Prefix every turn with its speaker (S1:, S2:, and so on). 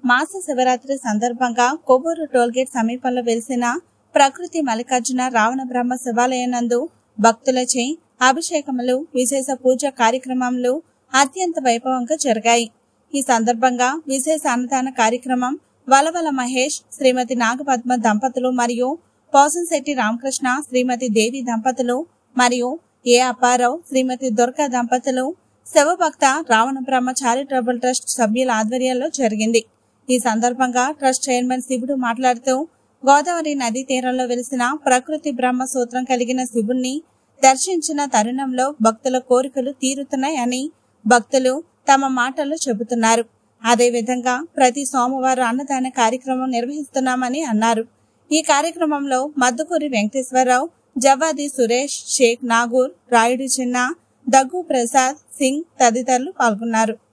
S1: మాస శివరాత్రి సందర్భంగా కొవ్వూరు టోల్గేట్ సమీపంలో వెలిసిన ప్రకృతి మల్లికార్జున రావణ బ్రహ్మ శివాలయనందు భక్తులచే అభిషేకములు విశేష పూజ కార్యక్రమములు అత్యంత వైభవంగా జరిగాయి ఈ సందర్భంగా విశేష అన్నదాన కార్యక్రమం వలవల మహేష్ శ్రీమతి నాగపద్మ దంపతులు మరియు పోసంశెట్టి రామకృష్ణ శ్రీమతి దేవి దంపతులు మరియు ఏ అప్పారావు శ్రీమతి దుర్గా దంపతులు శివభక్త రావణ బ్రహ్మ చారిటబుల్ ట్రస్ట్ సభ్యుల ఆధ్వర్యంలో జరిగింది ఈ సందర్భంగా ట్రస్ట్ చైర్మన్ శివుడు మాట్లాడుతూ గోదావరి నదీ తీరంలో వెలిసిన ప్రకృతి బ్రహ్మ సూత్రం కలిగిన శివుణ్ణి దర్శించిన తరుణంలో భక్తుల కోరికలు తీరుతున్నాయని భక్తులు తమ మాటల్లో చెబుతున్నారు అదేవిధంగా ప్రతి సోమవారం అన్నదాన కార్యక్రమం నిర్వహిస్తున్నామని అన్నారు ఈ కార్యక్రమంలో మద్దుకూరి వెంకటేశ్వరరావు జవాది సురేష్ షేక్ నాగూర్ రాయుడు చిన్న దగ్గు ప్రసాద్ సింగ్ తదితరులు పాల్గొన్నారు